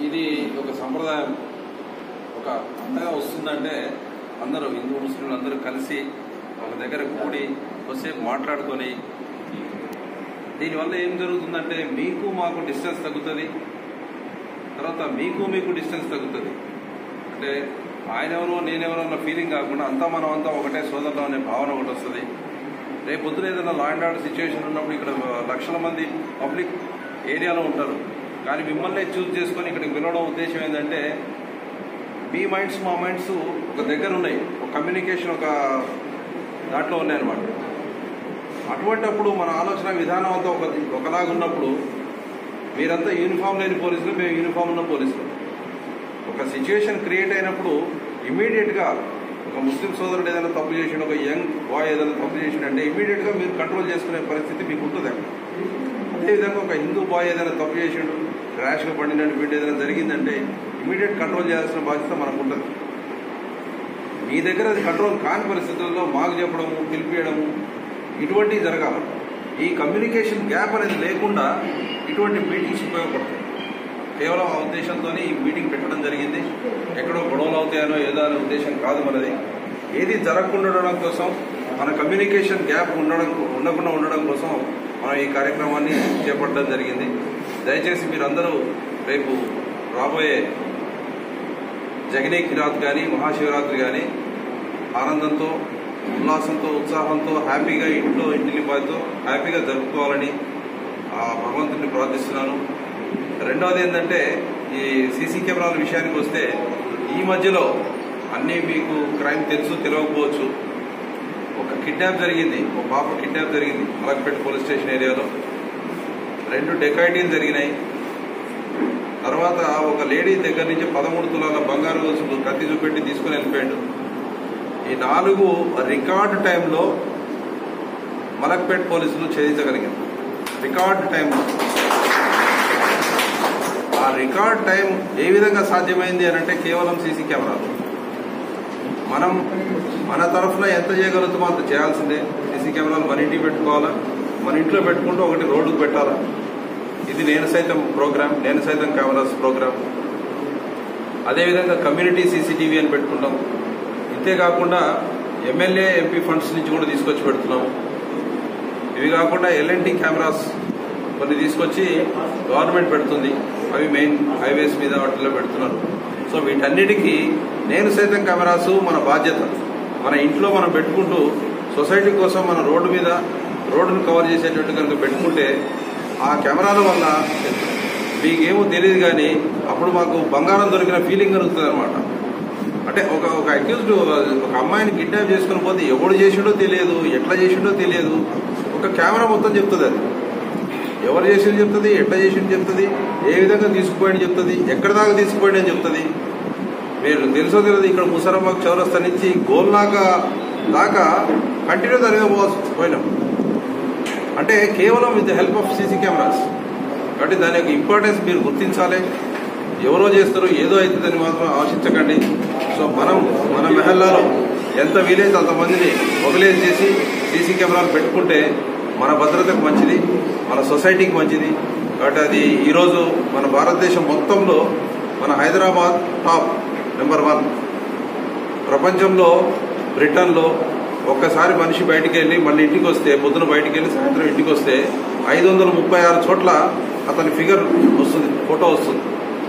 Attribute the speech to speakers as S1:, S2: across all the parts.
S1: ఇది ఒక సంప్రదాయం ఒక పండగ వస్తుందంటే అందరూ హిందూ ముస్లింలు అందరూ కలిసి ఒక దగ్గర కూడి కొద్దిసేపు మాట్లాడుకొని దీనివల్ల ఏం జరుగుతుందంటే మీకు మాకు డిస్టెన్స్ తగ్గుతుంది తర్వాత మీకు మీకు డిస్టెన్స్ తగ్గుతుంది అంటే ఆయన ఎవరో నేనెవరో అన్న ఫీలింగ్ కాకుండా అంతా మనం అంతా ఒకటే సోదరులు అనే భావన ఒకటి వస్తుంది రేపు పొద్దున ఏదైనా లా అండ్ ఆర్డర్ సిచ్యువేషన్ ఉన్నప్పుడు ఇక్కడ లక్షల మంది పబ్లిక్ ఏరియాలో ఉంటారు కానీ మిమ్మల్ని చూస్ చేసుకొని ఇక్కడికి పిలవడం ఉద్దేశం ఏంటంటే మీ మైండ్స్ మా మైండ్స్ ఒక దగ్గర ఉన్నాయి ఒక కమ్యూనికేషన్ ఒక దాంట్లో ఉన్నాయి అనమాట అటువంటప్పుడు మన ఆలోచన విధానం అంతా ఒక ఒకలాగా ఉన్నప్పుడు మీరంతా యూనిఫామ్ లేని పోలీసులు మేము యూనిఫామ్ ఉన్న పోలీసులు ఒక సిచ్యువేషన్ క్రియేట్ అయినప్పుడు ఇమీడియట్గా ఒక ముస్లిం సోదరుడు ఏదైనా తప్పు చేసిండు ఒక యంగ్ బాయ్ ఏదైనా తప్పు చేసిండంటే ఇమీడియట్గా మీరు కంట్రోల్ చేసుకునే పరిస్థితి మీకు ఉంటుంది అక్కడ అదేవిధంగా ఒక హిందూ బాయ్ ఏదైనా తప్పు చేసిండు ర్యాష్గా పడినట్టు వీటి ఏదైనా జరిగిందంటే ఇమీడియట్ కంట్రోల్ చేయాల్సిన బాధ్యత మనకు ఉంటుంది మీ దగ్గర అది కంట్రోల్ కాని పరిస్థితుల్లో మాకు చెప్పడము పిలిపియడము ఇటువంటివి జరగాలి ఈ కమ్యూనికేషన్ గ్యాప్ అనేది లేకుండా ఇటువంటి మీటింగ్స్ ఉపయోగపడతాయి కేవలం ఆ ఉద్దేశంతో ఈ మీటింగ్ పెట్టడం జరిగింది ఎక్కడో గొడవలు అవుతాయనో ఏదో అనే ఉద్దేశం కాదు మనది ఏది జరగకుండా ఉండడం కోసం మన కమ్యూనికేషన్ గ్యాప్ ఉండడం ఉండకుండా ఉండడం కోసం మనం ఈ కార్యక్రమాన్ని చేపట్టడం జరిగింది దయచేసి మీరందరూ రేపు రాబోయే జగనీ కిరాత్ కానీ మహాశివరాత్రి కానీ ఆనందంతో ఉల్లాసంతో ఉత్సాహంతో హ్యాపీగా ఇంట్లో ఇంటిని బాధ్యతో హ్యాపీగా జరుపుకోవాలని ఆ భగవంతుని ప్రార్థిస్తున్నాను రెండవది ఏంటంటే ఈ సీసీ కెమెరాల విషయానికి వస్తే ఈ మధ్యలో అన్నీ మీకు క్రైమ్ తెలుసు తెలియకపోవచ్చు ఒక కిడ్నాప్ జరిగింది ఒక పాప కిడ్నాప్ జరిగింది మలక్పేట పోలీస్ స్టేషన్ ఏరియాలో రెండు డెకాయిటీలు జరిగినాయి తర్వాత ఒక లేడీ దగ్గర నుంచి పదమూడు తులాల బంగారు గొలుసులు కత్తి చూపెట్టి తీసుకుని వెళ్ళిపోయాడు ఈ నాలుగు రికార్డ్ టైంలో మలక్పేట్ పోలీసులు ఛేదించగలిగారు రికార్డ్ టైంలో ఆ రికార్డ్ టైం ఏ విధంగా సాధ్యమైంది అని అంటే కేవలం సీసీ కెమెరాలు మనం మన తరఫున ఎంత చేయగలుగుతామో అంత చేయాల్సిందే సీసీ కెమెరాలు మన ఇంటికి పెట్టుకోవాలా మన ఇంట్లో పెట్టుకుంటూ ఒకటి రోడ్డుకు పెట్టాలా ఇది నేను సైతం ప్రోగ్రామ్ నేను సైతం కెమెరాస్ ప్రోగ్రామ్ అదేవిధంగా కమ్యూనిటీ సీసీటీవీ అని పెట్టుకుంటాం ఇంతేకాకుండా ఎమ్మెల్యే ఎంపీ ఫండ్స్ నుంచి కూడా తీసుకొచ్చి పెడుతున్నాము ఇవి కాకుండా ఎల్ఎన్టీ కెమెరాస్ కొన్ని తీసుకొచ్చి గవర్నమెంట్ పెడుతుంది అవి మెయిన్ హైవేస్ మీద వాటిలో పెడుతున్నారు సో వీటన్నిటికీ నేను సైతం కెమెరాస్ మన బాధ్యత మన ఇంట్లో మనం పెట్టుకుంటూ సొసైటీ కోసం మన రోడ్డు మీద రోడ్డును కవర్ చేసేటట్టు కనుక పెట్టుకుంటే ఆ కెమెరాల వల్ల మీకేమో తెలియదు కానీ అప్పుడు మాకు బంగారం దొరికిన ఫీలింగ్ కలుగుతుంది అనమాట అంటే ఒక ఒక అక్యూజ్డ్ ఒక అమ్మాయిని కిడ్నాప్ చేసుకుని పోతే ఎవడు చేసిండో తెలియదు ఎట్లా చేసిండో తెలియదు ఒక కెమెరా మొత్తం చెప్తుంది అది ఎవరు చేసింది చెప్తుంది ఎట్లా చేసింది చెప్తుంది ఏ విధంగా తీసుకుపోయాడని చెప్తుంది ఎక్కడ దాకా తీసుకుపోయాడు అని చెప్తుంది మీరు తెలుసో తెలియదు ఇక్కడ ముసరాబాగ్ చౌరస్తా నుంచి గోల్నాక దాకా కంటిన్యూ జరిగే పోయినాం అంటే కేవలం with the help of CC cameras కాబట్టి దాని యొక్క ఇంపార్టెన్స్ మీరు గుర్తించాలి ఎవరో చేస్తారు ఏదో అవుతుందని మాత్రం ఆశించకండి సో మనం మన మెహల్లాలో ఎంత వీలైతే అంతమందిని మొబిలైజ్ చేసి సీసీ కెమెరాలు పెట్టుకుంటే మన భద్రతకు మంచిది మన సొసైటీకి మంచిది కాబట్టి అది ఈరోజు మన భారతదేశం మొత్తంలో మన హైదరాబాద్ టాప్ నెంబర్ వన్ ప్రపంచంలో బ్రిటన్లో ఒక్కసారి మనిషి బయటికి వెళ్ళి మళ్ళీ ఇంటికి వస్తే పొద్దున బయటికి వెళ్ళి సాయంత్రం ఇంటికి వస్తే ఐదు వందల ముప్పై ఆరు చోట్ల అతని ఫిగర్ వస్తుంది ఫోటో వస్తుంది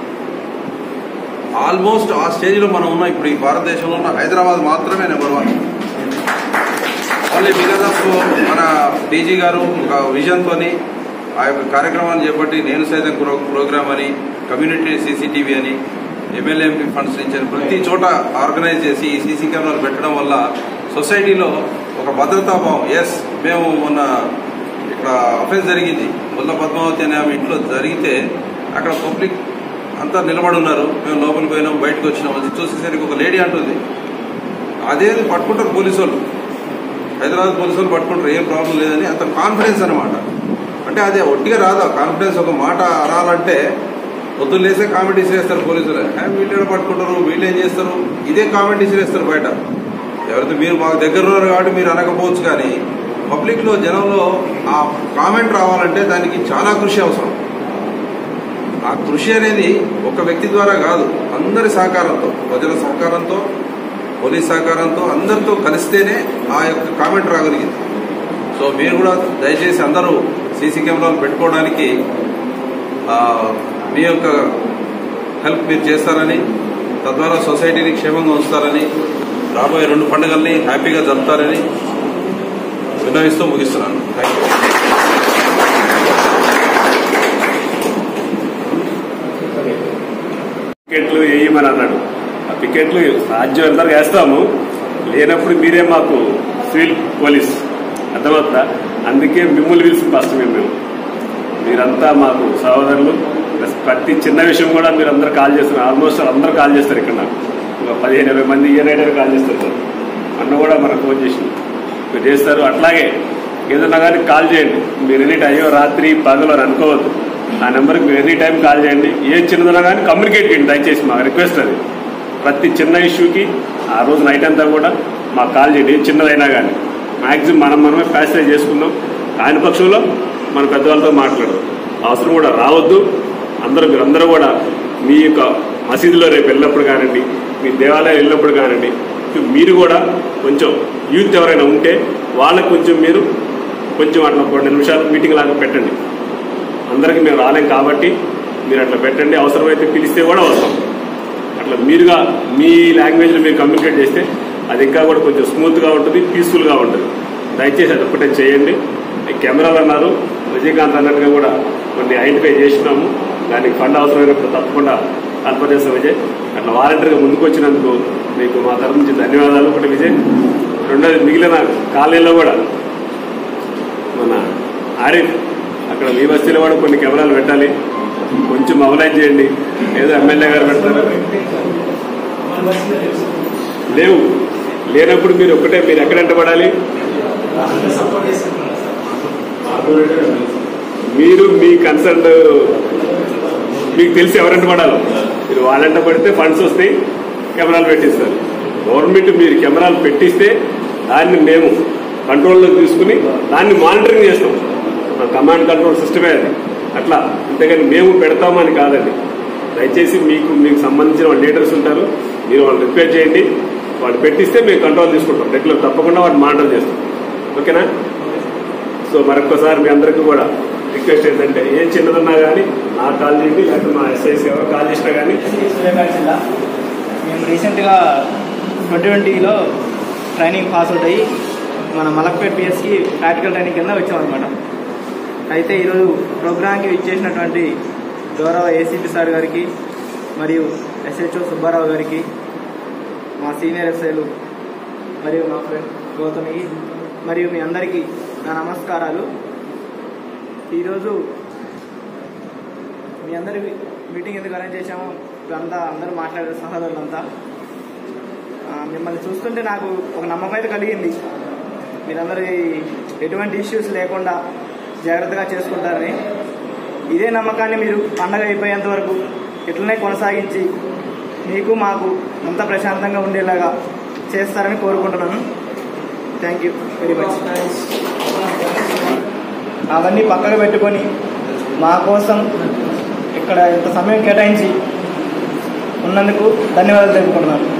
S1: ఆల్మోస్ట్ ఆ స్టేజ్లో మనం ఉన్నాం ఇప్పుడు ఈ భారతదేశంలో ఉన్న హైదరాబాద్ మాత్రమే number one only because of మన డీజీ గారు ఒక విజన్తో ఆ యొక్క కార్యక్రమాన్ని చేపట్టి నేను సైతం ప్రో- ప్రోగ్రామ్ అని కమ్యూనిటీ సీసీటీవీ అని ఎమ్మెల్యే ఎంపీ ఫండ్స్ నుంచి అని ప్రతి చోట ఆర్గనైజ్ చేసి ఈ సీసీ కెమెరాలు పెట్టడం వల్ల సొసైటీలో ఒక భద్రతాభావం ఎస్ మేము మొన్న ఇక్కడ అఫెన్స్ జరిగింది ముల్ల పద్మావతి అనే ఆమె ఇంట్లో జరిగితే అక్కడ పబ్లిక్ అంతా నిలబడి ఉన్నారు మేము లోపలికి పోయినాం బయటకు వచ్చినాం అది చూసేసరికి ఒక లేడీ అంటుంది అదేది పట్టుకుంటారు పోలీసు వాళ్ళు హైదరాబాద్ పోలీసు వాళ్ళు పట్టుకుంటారు ఏం ప్రాబ్లం లేదని అంత కాన్ఫిడెన్స్ అనమాట అంటే అదే ఒట్టిగా రాదు ఆ కాన్ఫిడెన్స్ ఒక మాట అనాలంటే పొద్దున్న లేసే కామెంటీస్ చేస్తారు పోలీసులు "హే, వీళ్ళు ఏడ పట్టుకుంటారు వీళ్ళు ఏం చేస్తారు ఇదే కామెంటీస్ చేస్తారు బయట ఎవరైతే మీరు మాకు దగ్గర ఉన్నారు కాబట్టి మీరు అనకపోవచ్చు కానీ పబ్లిక్ లో జనంలో ఆ కామెంట్ రావాలంటే దానికి చాలా కృషి అవసరం ఆ ఆ కృషి అనేది ఒక వ్యక్తి ద్వారా కాదు అందరి సహకారంతో ప్రజల సహకారంతో పోలీస్ సహకారంతో అందరితో కలిస్తేనే ఆ యొక్క కామెంట్ రాగలిగింది సో మీరు కూడా దయచేసి అందరూ సీసీ కెమెరాలు పెట్టుకోవడానికి ఆ, మీ యొక్క హెల్ప్ మీరు చేస్తారని తద్వారా సొసైటీని క్షేమంగా ఉంచుతారని రాబోయే రెండు పండుగల్ని హ్యాపీగా జరుపుతారని విన్నవిస్తూ ముగిస్తున్నాను థ్యాంక్ యూ
S2: పికెట్లు వేయమని అన్నాడు ఆ పికెట్లు రాజ్యం ఎంత వేస్తాము లేనప్పుడు మీరే మాకు సివిల్ పోలీస్ అర్థమవుతుందా అందుకే మిమ్మల్ని పిలిచి ఫస్ట్ మేము మేము మీరంతా మాకు సహోదరులు ప్లస్ ప్రతి చిన్న విషయం కూడా మీరు అందరు కాల్ చేస్తున్నారు ఆల్మోస్ట్ అందరూ కాల్ చేస్తారు ఇక్కడ నాకు ఒక పదిహేను ఇరవై మంది ఏ నైట్ కాల్ చేస్తారు సార్ అన్న కూడా మనకు ఫోన్ చేసింది మీరు చేస్తారు అట్లాగే ఏదన్నా కానీ కాల్ చేయండి మీరు ఎనీ టైం రాత్రి పగలు అని అనుకోవద్దు ఆ నెంబర్కి మీరు ఎనీ టైం కాల్ చేయండి ఏ చిన్నదన్నా కానీ కమ్యూనికేట్ చేయండి దయచేసి మా రిక్వెస్ట్ అది ప్రతి చిన్న ఇష్యూకి ఆ రోజు నైట్ అంతా కూడా మాకు కాల్ చేయండి ఏ చిన్నదైనా కానీ మ్యాక్సిమం మనం మనమే ప్యాసిఫై చేసుకుందాం ఆయన పక్షంలో మన పెద్దవాళ్ళతో మాట్లాడదు అవసరం కూడా రావద్దు అందరూ మీరందరూ కూడా మీ యొక్క మసీదులో రేపు వెళ్ళినప్పుడు కానివ్వండి మీ దేవాలయం వెళ్ళినప్పుడు కానివ్వండి మీరు కూడా కొంచెం యూత్ ఎవరైనా ఉంటే వాళ్ళకి కొంచెం మీరు కొంచెం అట్లా ఒక రెండు నిమిషాలు మీటింగ్ లాగా పెట్టండి అందరికీ మేము రాలేం కాబట్టి మీరు అట్లా పెట్టండి అవసరమైతే పిలిస్తే కూడా వస్తాం అట్లా మీరుగా మీ లాంగ్వేజ్లో మీరు కమ్యూనికేట్ చేస్తే అది ఇంకా కూడా కొంచెం స్మూత్గా ఉంటుంది పీస్ఫుల్గా ఉంటుంది దయచేసి అది ఒక్కటే చేయండి ఈ కెమెరాలు అన్నారు విజయకాంత్ అన్నట్టుగా కూడా కొన్ని ఐడెంటిఫై చేసినాము దానికి ఫండ్ అవసరమైనప్పుడు తప్పకుండా కల్పన చేస్తాం విజయ్ అట్లా వాలంటీర్గా ముందుకు వచ్చినందుకు మీకు మా తరఫు నుంచి ధన్యవాదాలు ఒకటి విజయ్ రెండోది మిగిలిన కాలనీలో కూడా మన ఆరిఫ్ అక్కడ మీ బస్తీలో కూడా కొన్ని కెమెరాలు పెట్టాలి కొంచెం మొబలైజ్ చేయండి ఏదో ఎమ్మెల్యే గారు పెడతారు లేవు లేనప్పుడు మీరు ఒక్కటే మీరు ఎక్కడంట పడాలి మీరు మీ కన్సర్న్ మీకు తెలిసి ఎవరంట పడాలో మీరు వాళ్ళంట పడితే ఫండ్స్ వస్తాయి కెమెరాలు పెట్టిస్తారు గవర్నమెంట్ మీరు కెమెరాలు పెట్టిస్తే దాన్ని మేము కంట్రోల్లోకి తీసుకుని దాన్ని మానిటరింగ్ చేస్తాం మన కమాండ్ కంట్రోల్ సిస్టమే అది అట్లా అంతేగాని మేము పెడతామని కాదండి దయచేసి మీకు మీకు సంబంధించిన లీడర్స్ ఉంటారు మీరు వాళ్ళు రిపేర్ చేయండి వాళ్ళు పెట్టిస్తే మేము కంట్రోల్ తీసుకుంటాం రెగ్యులర్ తప్పకుండా వాటిని మానిటర్ చేస్తాం ఓకేనా సో మరొకసారి మీ అందరికీ కూడా రిక్వెస్ట్ ఏంటంటే ఏం చిన్నదన్నా కానీ నాకు కాల్ చేయండి లేకపోతే మా ఎస్ఐసి ఎవరు కాల్ చేసినా కానీ
S3: సూర్యాపేట జిల్లా మేము రీసెంట్గా ట్వంటీ ట్వంటీలో ట్రైనింగ్ పాస్ అవుట్ అయ్యి మన మలక్పేట్ పిఎస్కి ప్రాక్టికల్ ట్రైనింగ్ కింద వచ్చామన్నమాట అయితే ఈరోజు ప్రోగ్రాంకి ఇచ్చేసినటువంటి గౌరవ ఏసీపీ సార్ గారికి మరియు ఎస్హెచ్ఓ సుబ్బారావు గారికి మా సీనియర్ ఎస్ఐలు మరియు మా ఫ్రెండ్ గౌతమికి మరియు మీ అందరికీ నా నమస్కారాలు ఈరోజు మీ అందరి మీటింగ్ ఎందుకు అరేంజ్ చేశాము ఇప్పుడంతా అందరూ మాట్లాడే సహోదరులంతా ఆ, మిమ్మల్ని చూస్తుంటే నాకు ఒక నమ్మకం అయితే కలిగింది మీరందరూ ఈ- ఎటువంటి ఇష్యూస్ లేకుండా జాగ్రత్తగా చేసుకుంటారని ఇదే నమ్మకాన్ని మీరు పండగ అయిపోయేంత వరకు ఇట్లనే కొనసాగించి మీకు మాకు అంతా ప్రశాంతంగా ఉండేలాగా చేస్తారని కోరుకుంటున్నాను థ్యాంక్ యూ వెరీ మచ్ అవన్నీ పక్కకు పెట్టుకొని మా కోసం ఇక్కడ ఇంత సమయం కేటాయించి ఉన్నందుకు ధన్యవాదాలు తెలుపుకుంటున్నాను